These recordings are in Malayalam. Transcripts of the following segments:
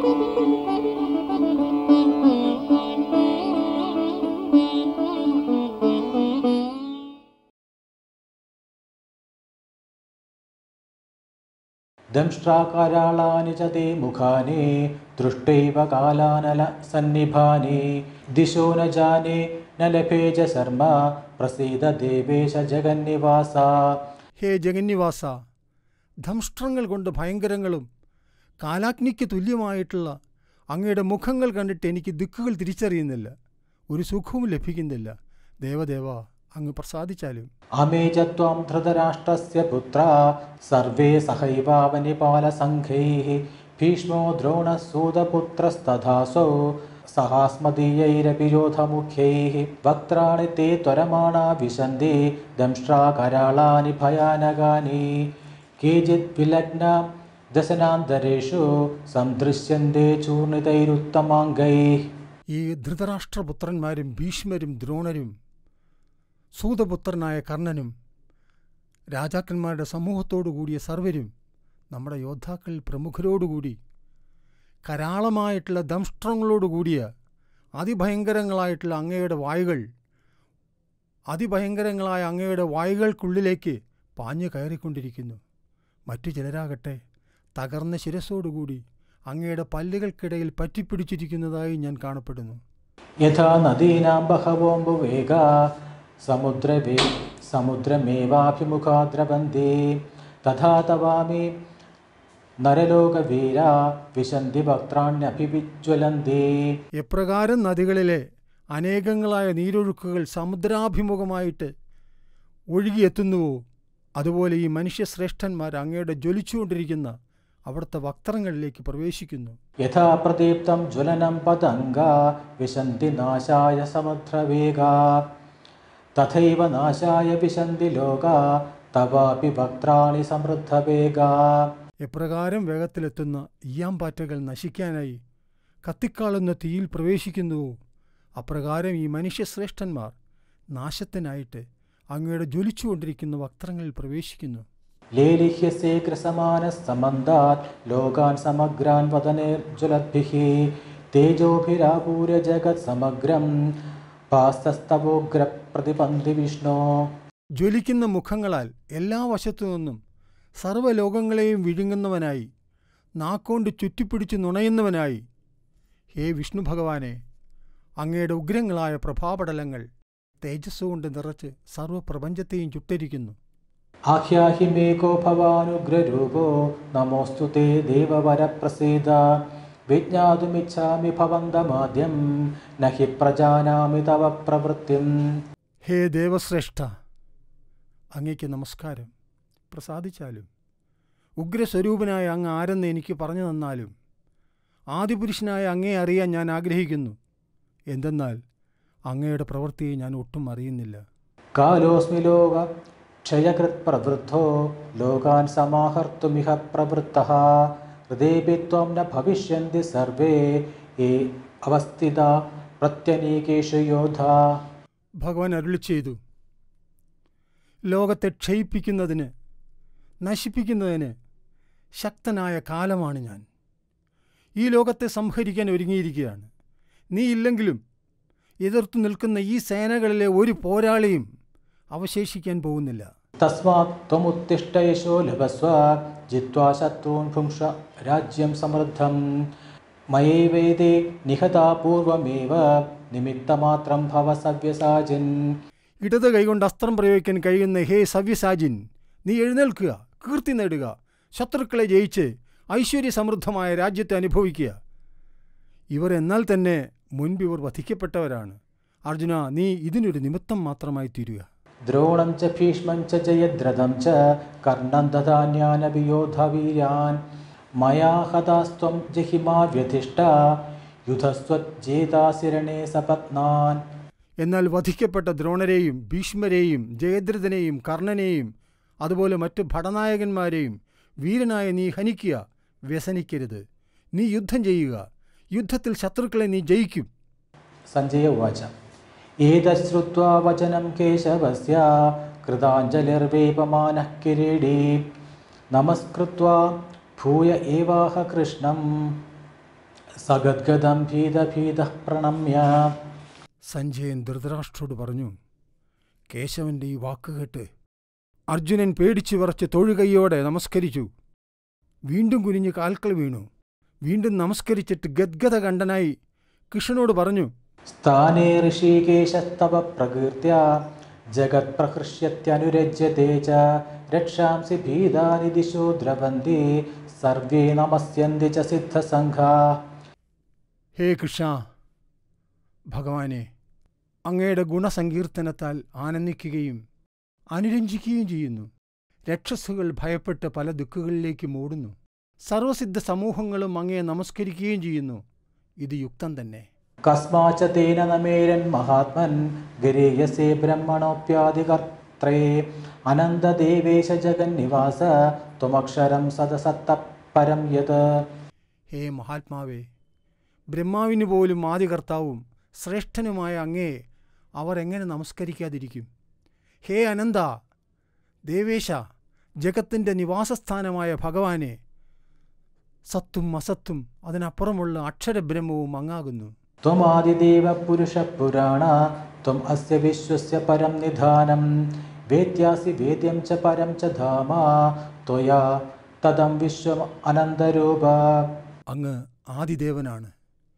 ദംഷ്ട്രാകരാളാനി ച തേ മുഖാനി ദൃഷ്ടൈവ കാലാനല സന്നിഭാനി ദിശോ ന ജാനേ ന ലഭേ ച ശർമ്മ പ്രസീദ ദേവേശ ജഗന്നിവാസ ഹേ ജഗന്നിവാസ ധംഷ്ട്രങ്ങൾ കൊണ്ട് ഭയങ്കരങ്ങളും കാലാഗ്നിക്ക് തുല്യമായിട്ടുള്ള അങ്ങയുടെ മുഖങ്ങൾ കണ്ടിട്ട് എനിക്ക് ദിക്കുകൾ തിരിച്ചറിയുന്നില്ല ഒരു സുഖവും ലഭിക്കുന്നില്ല ദേവദേവ അങ്ങ് പ്രസാദിച്ചാലും അമേ ച ത്വം ധൃതരാഷ്ട്രസ്യ പുത്ര സർവേ സഹൈവാവനിപാലസംഘൈः ഭീഷ്മോ ദ്രോണസൂതപുത്രസ്തഥാസോ സഹാസ്മദീയൈരപി യോധമുഖ്യൈः വക്ത്രാണി ते त्वरमाणा विशन्ति दंष्ट्राकराळानि भयानकानि केचित् विलग्ना दशनान्तरेषु सन्दृश्यन्ते चूर्णितैरुत्तमाङ्गैः ഈ ധൃതരാഷ്ട്രപുത്രന്മാരും ഭീഷ്മരും ദ്രോണരും സൂതപുത്രനായ കർണനും രാജാക്കന്മാരുടെ സമൂഹത്തോടു കൂടിയ സർവരും നമ്മുടെ യോദ്ധാക്കളിൽ പ്രമുഖരോടുകൂടി കരാളമായിട്ടുള്ള ദംഷ്ട്രങ്ങളോടുകൂടിയ അതിഭയങ്കരങ്ങളായിട്ടുള്ള അങ്ങയുടെ വായുകൾ അതിഭയങ്കരങ്ങളായ അങ്ങയുടെ വായുകൾക്കുള്ളിലേക്ക് പാഞ്ഞു കയറിക്കൊണ്ടിരിക്കുന്നു മറ്റു ചിലരാകട്ടെ തകർന്ന ശിരസോടുകൂടി അങ്ങയുടെ പല്ലുകൾക്കിടയിൽ പറ്റിപ്പിടിച്ചിരിക്കുന്നതായി ഞാൻ കാണപ്പെടുന്നു यथा नदीनां बहवोऽम्बुवेगा समुद्रवे समुद्रमेवाभिमुखा द्रवन्ति तथा तवामि नरलोकवीरा विशन्ति वक्त्राण्यभिविज्वलन्ति എപ്രകാരം നദികളിലെ അനേകങ്ങളായ നീരൊഴുക്കുകൾ സമുദ്രാഭിമുഖമായിട്ട് ഒഴുകിയെത്തുന്നുവോ അതുപോലെ ഈ മനുഷ്യശ്രേഷ്ഠന്മാർ അങ്ങയുടെ ജ്വലിച്ചുകൊണ്ടിരിക്കുന്ന അവിടുത്തെ വക്ത്രങ്ങളിലേക്ക് പ്രവേശിക്കുന്നു यथा प्रदीप्तं ज्वलनं पतङ्गा विशन्ति नाशाय समुद्रवेगा तथैव नाशाय विशन्ति लोका तवापि वक्त्राणि समृद्धवेगा എപ്രകാരം വേഗത്തിലെത്തുന്ന ഈയാമ്പാറ്റകൾ നശിക്കാനായി കത്തിക്കാളുന്ന തീയിൽ പ്രവേശിക്കുന്നുവോ അപ്രകാരം ഈ മനുഷ്യശ്രേഷ്ഠന്മാർ നാശത്തിനായിട്ട് അങ്ങയുടെ ജ്വലിച്ചുകൊണ്ടിരിക്കുന്ന വക്ത്രങ്ങളിൽ പ്രവേശിക്കുന്നു लेलिह्यसे कृसमानः समन्दात् लोकान् समग्रान् वदनेर्ज्वलद्भिः तेजोभिरापूर्य जगत्समग्रं पास्तस्तवोग्रप्रतिपन्थि विष्णो ജ്വലിക്കുന്ന മുഖങ്ങളാൽ എല്ലാ വശത്തു നിന്നും സർവ്വലോകങ്ങളെയും വിഴുങ്ങുന്നവനായി നാക്കോണ്ട് ചുറ്റിപ്പിടിച്ച് നുണയുന്നവനായി ഹേ വിഷ്ണു ഭഗവാനെ അങ്ങയുടെ ഉഗ്രങ്ങളായ പ്രഭാപടലങ്ങൾ തേജസ്സുകൊണ്ട് നിറച്ച് സർവ്വപ്രപഞ്ചത്തെയും ചുട്ടരിക്കുന്നു आह्याहि मे को भवानुग्ररूपो नमोऽस्तु ते देववरप्रसीद विज्ञातुमिच्छामि भवन्तमाद्यं न हि प्रजानामि तव प्रवृत्तिम् ഹേ ദേവശ്രേഷ്ഠ അങ്ങയ്ക്ക് നമസ്കാരം പ്രസാദിച്ചാലും ഉഗ്രസ്വരൂപനായ അങ്ങ് ആരെന്ന് എനിക്ക് പറഞ്ഞു തന്നാലും ആദിപുരുഷനായ അങ്ങയെ അറിയാൻ ഞാൻ ആഗ്രഹിക്കുന്നു എന്തെന്നാൽ അങ്ങയുടെ പ്രവൃത്തിയെ ഞാൻ ഒട്ടും അറിയുന്നില്ല कालोऽस्मि लोक क्षयकृत्प्रवृद्धो लोकान् समाहर्तुमिह प्रवृत्तः हृदेऽपि त्वं न भविष्यन्ति सर्वे ये अवस्थिता प्रत्यनीकेषु योधा ഭഗവാൻ അരുളി ചെയ്തു ലോകത്തെ ക്ഷയിപ്പിക്കുന്നതിന് നശിപ്പിക്കുന്നതിന് ശക്തനായ കാലമാണ് ഞാൻ ഈ ലോകത്തെ സംഹരിക്കാൻ ഒരുങ്ങിയിരിക്കുകയാണ് നീ ഇല്ലെങ്കിലും എതിർത്തു നിൽക്കുന്ന ഈ സേനകളിലെ ഒരു പോരാളിയും അവശേഷിക്കാൻ പോകുന്നില്ല तस्मात् त्वमुत्तिष्ठ यशो लभस्व जित्वा शत्रून् भुङ्क्ष राज्यं समृद्धं मयैवेदे निहता पूर्वमेव निमित्तमात्रं भव सव्यसाचिन् ഇടത് കൈകൊണ്ട് അസ്ത്രം പ്രയോഗിക്കാൻ കഴിയുന്ന ഹേ സവ്യസാജിൻ നീ എഴുന്നേൽക്കുക കീർത്തി നേടുക ശത്രുക്കളെ ജയിച്ച് ഐശ്വര്യസമൃദ്ധമായ രാജ്യത്തെ അനുഭവിക്കുക ഇവർ എന്നാൽ തന്നെ മുൻപ് ഇവർ വധിക്കപ്പെട്ടവരാണ് അർജുന നീ ഇതിനൊരു നിമിത്തം മാത്രമായി തീരുക द्रोणं च भीष्मं च जयद्रथं च कर्णं दधान्यानपि योधवीर्यान् मया हतास्त्वं जहिमा व्यधिष्ठा युधस्त्वज्जेताशिरणे सपत्नान् എന്നാൽ വധിക്കപ്പെട്ട ദ്രോണരെയും ഭീഷ്മരെയും ജയദ്രഥനെയും കർണനെയും അതുപോലെ മറ്റു ഭടനായകന്മാരെയും വീരനായ നീ ഹനിക്കുക വ്യസനിക്കരുത് നീ യുദ്ധം ചെയ്യുക യുദ്ധത്തിൽ ശത്രുക്കളെ നീ ജയിക്കും सञ्जय उवाच एतच्छ्रुत्वा वचनं केशवस्य कृताञ्जलिर्वेपमानः किरीडी नमस्कृत्वा भूय एवाह कृष्णं സഗദ്ഗതം ഭീതഭീത പ്രണമ്യ സഞ്ജയൻ ധൃതരാഷ്ട്രോട് പറഞ്ഞു കേശവന്റെ ഈ വാക്ക് കേട്ട് അർജുനൻ പേടിച്ചു വിറച്ച് തൊഴുകൈയോടെ നമസ്കരിച്ചു വീണ്ടും കുനിഞ്ഞ് കാൽക്കൾ വീണു വീണ്ടും നമസ്കരിച്ചിട്ട് ഗദ്ഗത കണ്ടനായി കൃഷ്ണനോട് പറഞ്ഞു സ്ഥാനേ ഋഷികേശസ്തവ പ്രകീർത്തിയ ജഗത്പ്രഹൃഷ്യത്യനുരജ്യത്തെ ച രക്ഷാംസി ഭീതാനി ദിശോ ദ്രവന്തി സർവേ നമസ്യന്തി ച സിദ്ധസംഘാ ഹേ കൃഷ്ണ ഭഗവാനെ അങ്ങയുടെ ഗുണസങ്കീർത്തനത്താൽ ആനന്ദിക്കുകയും അനുരഞ്ജിക്കുകയും ചെയ്യുന്നു രക്ഷസുകൾ ഭയപ്പെട്ട് പല ദിക്കുകളിലേക്ക് മൂടുന്നു സർവസിദ്ധ സമൂഹങ്ങളും അങ്ങയെ നമസ്കരിക്കുകയും ചെയ്യുന്നു ഇത് യുക്തം തന്നെ കസ്മാച്ച തേന നമേരൻ മഹാത്മൻ ഗരീയസേ ബ്രഹ്മണോപ്യാദികർത്രേ അനന്തദേവേശ ജഗന്നിവാസ ത്വമക്ഷരം സദസത്ത പരം യത് ഹേ മഹാത്മാവേ ബ്രഹ്മാവിന് പോലും ആദികർത്താവും ശ്രേഷ്ഠനുമായ അങ്ങയെ അവർ എങ്ങനെ നമസ്കരിക്കാതിരിക്കും ഹേ അനന്ത ദേവേശ ജഗത്തിൻ്റെ നിവാസസ്ഥാനമായ ഭഗവാനെ സത്തും അസത്തും അതിനപ്പുറമുള്ള അക്ഷരബ്രഹ്മവും അങ്ങാകുന്നു त्वमादिदेव पुरुषः पुराण त्वम् अस्य विश्वस्य परं निधानं वेद्यासि वेद्यं च परं च धाम त्वया तदं विश्वम् अनन्तरूप അങ്ങ് ആദിദേവനാണ്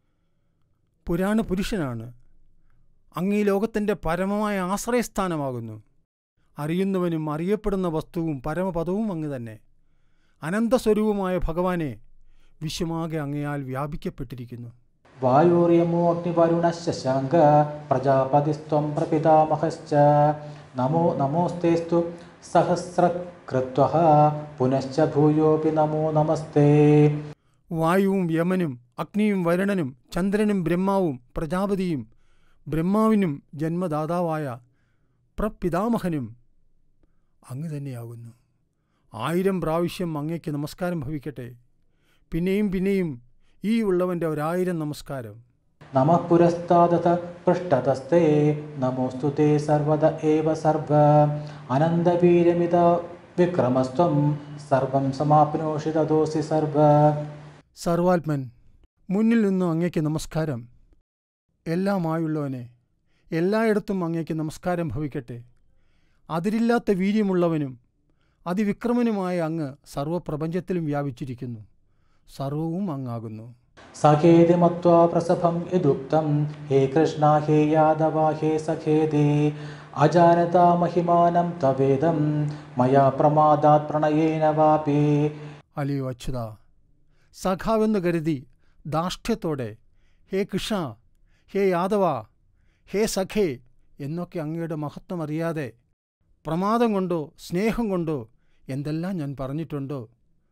പുരാണ പുരുഷനാണ് അങ്ങ് ഈ ലോകത്തിൻ്റെ പരമമായ ആശ്രയസ്ഥാനമാകുന്നു അറിയുന്നവനും അറിയപ്പെടുന്ന വസ്തുവും പരമപദവും അങ്ങ് തന്നെ അനന്തസ്വരൂപമായ ഭഗവാനെ വിശ്വമാകെ അങ്ങയാൽ വ്യാപിക്കപ്പെട്ടിരിക്കുന്നു वायुर्यमो अग्निवरुणः शशाङ्क प्रजापतिस्त्वं प्रपितामहश्च नमो नमोऽस्तेस्तु सहस्रकृत्वः पुनश्च भूयोऽपि नमो नमस्ते വായുവും യമനും അഗ്നിയും വരുണനും ചന്ദ്രനും ബ്രഹ്മാവും പ്രജാപതിയും ബ്രഹ്മാവിനും ജന്മദാതാവായ പ്രപിതാമഹനും അങ്ങ് തന്നെയാകുന്നു ആയിരം പ്രാവശ്യം അങ്ങയ്ക്ക് നമസ്കാരം ഭവിക്കട്ടെ പിന്നെയും പിന്നെയും ഈ ഉള്ളവൻ്റെ ഒരായിരം നമസ്കാരം नमः पुरस्तादथ पृष्ठतस्ते नमोऽस्तु ते सर्वद एव सर्व अनन्दवीर्यमिद विक्रमस्त्वं सर्वं समाप्नोषि ततोऽसि सर्व സർവാത്മൻ മുന്നിൽ നിന്നും അങ്ങയ്ക്ക് നമസ്കാരം എല്ലാമായുള്ളവനെ എല്ലായിടത്തും അങ്ങയ്ക്ക് നമസ്കാരം ഭവിക്കട്ടെ അതിരില്ലാത്ത വീര്യമുള്ളവനും അതിവിക്രമനുമായ അങ്ങ് സർവപ്രപഞ്ചത്തിലും വ്യാപിച്ചിരിക്കുന്നു സർവവും അങ്ങാകുന്നു सखेति मत्वा प्रसभं यदुक्तं हे कृष्णा हे यादवा हे सखेति अजानता महिमानं तवेदं मया प्रमादात् प्रणयेन वापि അലിയോ അച്യുത സഖാവെന്ന് കരുതി ദാഷ്ട്യത്തോടെ ഹേ കൃഷ്ണ ഹേ യാദവ ഹേ സഖേ എന്നൊക്കെ അങ്ങയുടെ മഹത്വം അറിയാതെ പ്രമാദം കൊണ്ടോ സ്നേഹം കൊണ്ടോ എന്തെല്ലാം ഞാൻ പറഞ്ഞിട്ടുണ്ടോ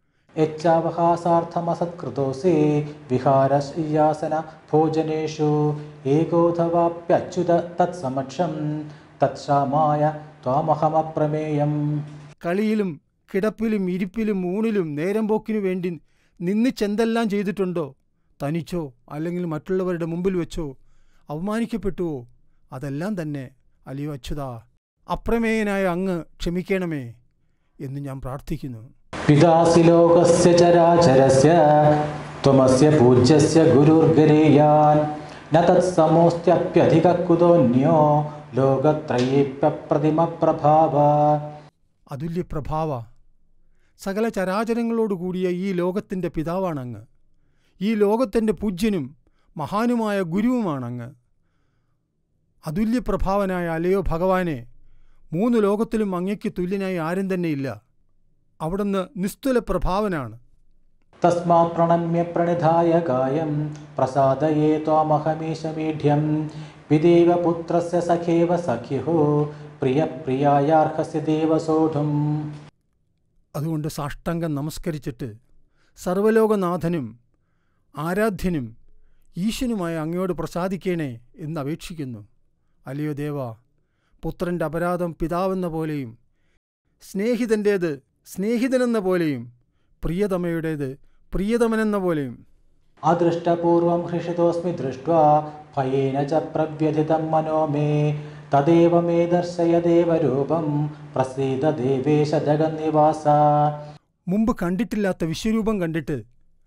यच्चावहासार्थमसत्कृतोऽसि विहारशय्यासन भोजनेषु एकोऽथवाप्यच्युत तत्समक्षं तत्क्षामाय त्वामहमप्रमेयम् കളിയിലും കിടപ്പിലും ഇരിപ്പിലും ഊണിലും നേരം പോക്കിനു വേണ്ടി നിന്നിച്ചെന്തെല്ലാം ചെയ്തിട്ടുണ്ടോ തനിച്ചോ അല്ലെങ്കിൽ മറ്റുള്ളവരുടെ മുമ്പിൽ വെച്ചോ അവമാനിക്കപ്പെട്ടുവോ അതെല്ലാം തന്നെ അലിയോ അച്യുത അപ്രമേയനായ അങ്ങ് ക്ഷമിക്കണമേ എന്ന് ഞാൻ പ്രാർത്ഥിക്കുന്നു पितासि लोकस्य चराचरस्य त्वमस्य पूज्यस्य गुरुर्गरीयान् न तत्समोऽस्त्यप्यधिकः कुतोऽन्यो लोकत्रयीप्यप्रतिमप्रभाव അതുല്യപ്രഭാവ സകല ചരാചരങ്ങളോടുകൂടിയ ഈ ലോകത്തിൻ്റെ പിതാവാണങ്ങ് ഈ ലോകത്തിൻ്റെ പൂജ്യനും മഹാനുമായ ഗുരുവുമാണങ്ങ് അതുല്യപ്രഭാവനായ അലയോ ഭഗവാനെ മൂന്ന് ലോകത്തിലും അങ്ങയ്ക്ക് തുല്യനായി ആരും തന്നെയില്ല അവിടുന്ന് നിസ്തുല പ്രഭാവനാണ് तस्मात् प्रणम्य प्रणिधाय कायं प्रसादये त्वामहमीशमीढ्यं विदेव पुत्रस्य सखेव सख्युः प्रियप्रियायार्हस्य देवसोढुम् അതുകൊണ്ട് സാഷ്ടാംഗം നമസ്കരിച്ചിട്ട് സർവലോകനാഥനും ആരാധ്യനും ഈശനുമായ അങ്ങയോട് പ്രസാദിക്കണേ എന്ന് അപേക്ഷിക്കുന്നു അല്ലയോ ദേവ പുത്രൻ്റെ അപരാധം പിതാവെന്ന പോലെയും സ്നേഹിതൻ്റേത് സ്നേഹിതനെന്ന പോലെയും പ്രിയതമയുടേത് പ്രിയതമനെന്ന പോലെയും अदृष्टपूर्वं हृषितोऽस्मि दृष्ट्वा भयेन च प्रव्यथितं मनो मे तदेव मे दर्शय देवरूपं प्रसीद देवेश जगन्निवास മുമ്പ് കണ്ടിട്ടില്ലാത്ത വിശ്വരൂപം കണ്ടിട്ട്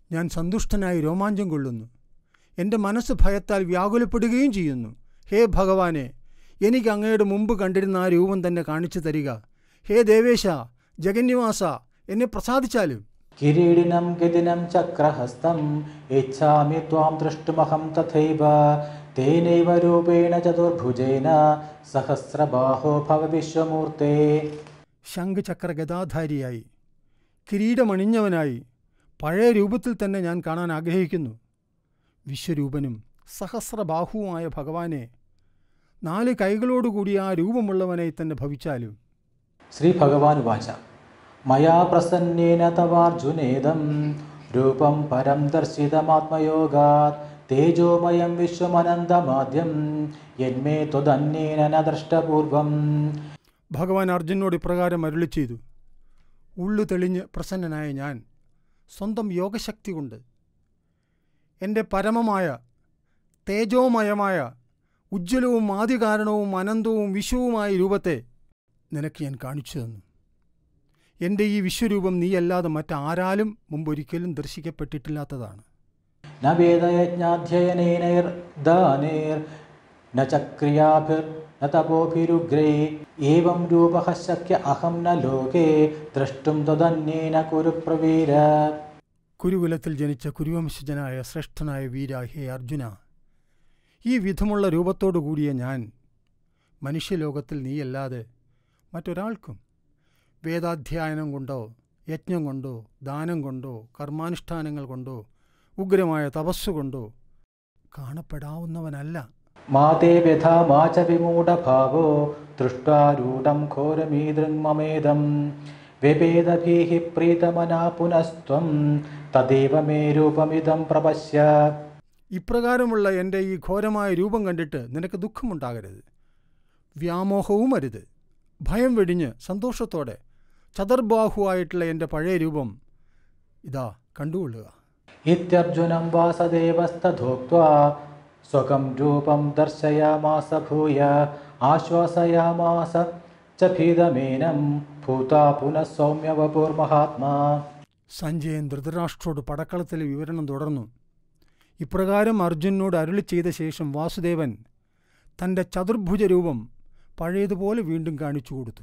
ഞാൻ സന്തുഷ്ടനായി രോമാഞ്ചം കൊള്ളുന്നു എൻ്റെ മനസ്സ് ഭയത്താൽ വ്യാകുലപ്പെടുകയും ചെയ്യുന്നു ഹേ ഭഗവാനെ എനിക്ക് അങ്ങയുടെ മുമ്പ് കണ്ടിരുന്ന ആ രൂപം തന്നെ കാണിച്ചു തരിക ഹേ ദേവേശ ജഗന്നിവാസ എന്നെ പ്രസാദിച്ചാലും കിരീടിനം ഗതിനം ചക്രഹസ്തം ഇച്ഛാമി ത്വാം ദൃഷ്ടുമഹം തഥൈവ തേനൈവ രൂപേണ ചതുർഭുജേന സഹസ്രബാഹോ ഭവ വിശ്വമൂർത്തേ ശംഖചക്ര ഗതാധാരിയായി കിരീടമണിഞ്ഞവനായി പഴയ രൂപത്തിൽ തന്നെ ഞാൻ കാണാൻ ആഗ്രഹിക്കുന്നു വിശ്വരൂപനും സഹസ്രബാഹുവുമായ ഭഗവാനെ നാല് കൈകളോടുകൂടി ആ രൂപമുള്ളവനെ തന്നെ ഭവിച്ചാലും ശ്രീ ഭഗവാനുവാച മയാ പ്രസന്നേന തവാർജുനേദം രൂപം പരം ദർശിതമാത്മയോഗാത് തേജോമയം വിശ്വമനന്തമാദ്യം യന്മേ ത്വതന്യേന ന ദൃഷ്ടപൂർവം ഭഗവാൻ അർജുനോട് ഇപ്രകാരം അരുളി ചെയ്തു ഉള്ളു തെളിഞ്ഞ് പ്രസന്നനായ ഞാൻ സ്വന്തം യോഗശക്തി കൊണ്ട് എൻ്റെ പരമമായ തേജോമയമായ ഉജ്ജ്വലവും ആദികാരണവും അനന്തവും വിശ്വവുമായ രൂപത്തെ നിനക്ക് ഞാൻ കാണിച്ചു തന്നു എൻ്റെ ഈ വിശ്വരൂപം നീയല്ലാതെ മറ്റാരാലും മുമ്പൊരിക്കലും ദർശിക്കപ്പെട്ടിട്ടില്ലാത്തതാണ് ന വേദയജ്ഞാധ്യയനേനൈർദാനൈർ ന ചക്രിയാഭിർ ന തപോഭിരുഗ്രൈ ഏവം രൂപഃ ശക്യ അഹം ന ലോകേ ദ്രഷ്ടും ത്വതന്യേന കുരു പ്രവീര കുരുകുലത്തിൽ ജനിച്ച കുരുവംശജനായ ശ്രേഷ്ഠനായ വീര ഹേ അർജുന ഈ വിധമുള്ള രൂപത്തോടു കൂടിയ ഞാൻ മനുഷ്യലോകത്തിൽ നീയല്ലാതെ മറ്റൊരാൾക്കും വേദാധ്യയനം കൊണ്ടോ യജ്ഞം കൊണ്ടോ ദാനം കൊണ്ടോ കർമാനുഷ്ഠാനങ്ങൾ കൊണ്ടോ ഉഗ്രമായ തപസ്സുകൊണ്ടോ കാണപ്പെടാവുന്നവനല്ല മാതേ വ്യഥാ മാ ച വിമൂഢഭാവോ ദൃഷ്ട്വാ രൂഢം ഘോരമീദൃങ്മമേദം വ്യഭേദഭീः പ്രീതമനാ പുനസ്ത്വം തദേവ മേ രൂപമിദം പ്രപശ്യ ഇപ്രകാരമുള്ള എൻ്റെ ഈ ഘോരമായ രൂപം കണ്ടിട്ട് നിനക്ക് ദുഃഖമുണ്ടാകരുത് വ്യാമോഹവും അരുത് ഭയം വെടിഞ്ഞ് സന്തോഷത്തോടെ ചതുർബാഹുവായിട്ടുള്ള എൻ്റെ പഴയ രൂപം ഇതാ കണ്ടുകൊള്ളുക ഇത്യർജുനം വാസദേവസ്തധോക്ത്വാ സ്വകം രൂപം ദർശയാമാസ ഭൂയ ആശ്വാസയാമാസ ച ഭീതമേനം ഭൂതാ പുനഃ സൗമ്യവപൂർമഹാത്മാ സഞ്ജയൻ ധൃതരാഷ്ട്രോട് പടക്കളത്തിലെ വിവരണം തുടർന്നു ഇപ്രകാരം അർജുനോട് അരുളി ചെയ്ത ശേഷം വാസുദേവൻ തൻ്റെ ചതുർഭുജ രൂപം പഴയതുപോലെ വീണ്ടും കാണിച്ചു കൊടുത്തു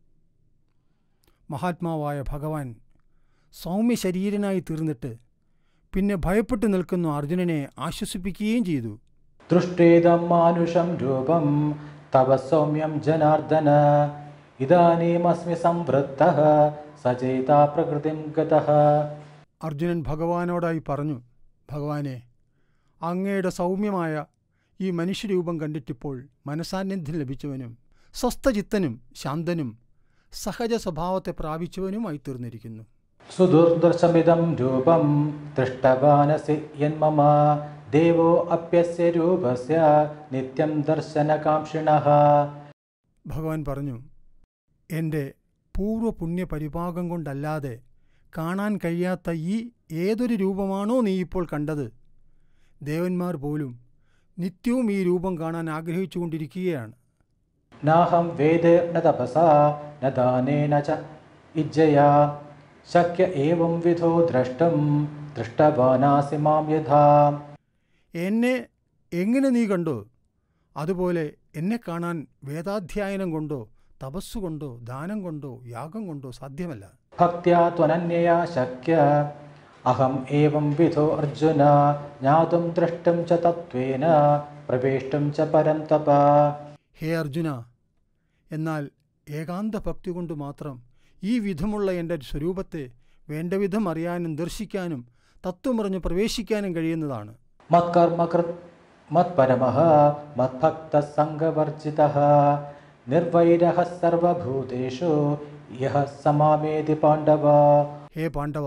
മഹാത്മാവായ ഭഗവാൻ സൗമ്യ ശരീരനായി തീർന്നിട്ട് പിന്നെ ഭയപ്പെട്ടു നിൽക്കുന്ന അർജുനനെ ആശ്വസിപ്പിക്കുകയും ചെയ്തു ദൃഷ്ടേദം മാനുഷം രൂപം തവ സൗമ്യം ജനാർദ്ദന ഇതാനീമസ്മി സംവൃത്തഃ സചേതാ പ്രകൃതിം ഗതഃ അർജുനൻ ഭഗവാനോടായി പറഞ്ഞു ഭഗവാനെ അങ്ങയുടെ സൗമ്യമായ ഈ മനുഷ്യരൂപം കണ്ടിട്ടിപ്പോൾ മനസാന്നിധ്യം ലഭിച്ചവനും സ്വസ്ഥചിത്തനും ശാന്തനും സഹജ സ്വഭാവത്തെ പ്രാപിച്ചവനുമായി തീർന്നിരിക്കുന്നു സുദുർദർശമിദം രൂപം ദൃഷ്ടവാനസി യന്മമ ദേവോ അപ്യസ്യ രൂപസ്യ നിത്യം ദർശനകാംക്ഷിണഃ ഭഗവാൻ പറഞ്ഞു എൻ്റെ പൂർവ്വപുണ്യ പരിഭാഗം കൊണ്ടല്ലാതെ കാണാൻ കഴിയാത്ത ഈ ഏതൊരു രൂപമാണോ നീ ഇപ്പോൾ കണ്ടത് ദേവന്മാർ പോലും നിത്യവും ഈ രൂപം കാണാൻ ആഗ്രഹിച്ചുകൊണ്ടിരിക്കുകയാണ് നാഹം വേദേ ന തപസാ ന ദാനേന ച ഇജ്ജയാ ശക്യ ഏവം വിധോ ദ്രഷ്ടം ദൃഷ്ടവാനാസി മാം യഥാ എന്നെ എങ്ങനെ നീ കണ്ടോ അതുപോലെ എന്നെ കാണാൻ വേദാധ്യയനം കൊണ്ടോ തപസ്സുകൊണ്ടോ ദാനം കൊണ്ടോ യാഗം കൊണ്ടോ സാധ്യമല്ല ഭക്ത്യാ ത്വനന്യയാ ശക്യ അഹം ഏവം വിധോ അർജുന ജ്ഞാതും ദ്രഷ്ടും ച തത്വേന പ്രവേഷ്ടും ച പരം തപ ഹേ അർജുന എന്നാൽ ഏകാന്ത ഭക്തി കൊണ്ട് മാത്രം ഈ വിധമുള്ള എൻ്റെ സ്വരൂപത്തെ വേണ്ടവിധം അറിയാനും ദർശിക്കാനും തത്വമറിഞ്ഞ് പ്രവേശിക്കാനും കഴിയുന്നതാണ് മത്കർമ്മകൃത് മത്പരമഃ മത്ഭക്ത സംഗവർജിതഃ നിർവൈരഃ സർവഭൂതേഷു യഹ സമാമേതി പാണ്ഡവ ഹേ പാണ്ഡവ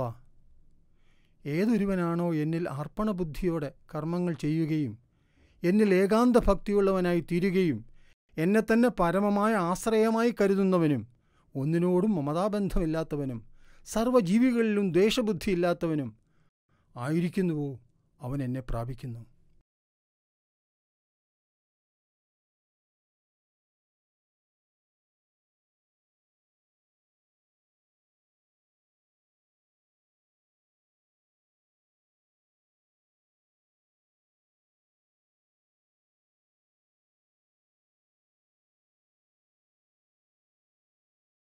ഏതൊരുവനാണോ എന്നിൽ അർപ്പണബുദ്ധിയോടെ കർമ്മങ്ങൾ ചെയ്യുകയും എന്നിൽ ഏകാന്ത ഭക്തിയുള്ളവനായി തീരുകയും എന്നെ തന്നെ പരമമായ ആശ്രയമായി കരുതുന്നവനും ഒന്നിനോടും മമതാബന്ധമില്ലാത്തവനും സർവ്വജീവികളിലും ദ്വേഷബുദ്ധിയില്ലാത്തവനും ആയിരിക്കുന്നുവോ അവൻ എന്നെ പ്രാപിക്കുന്നു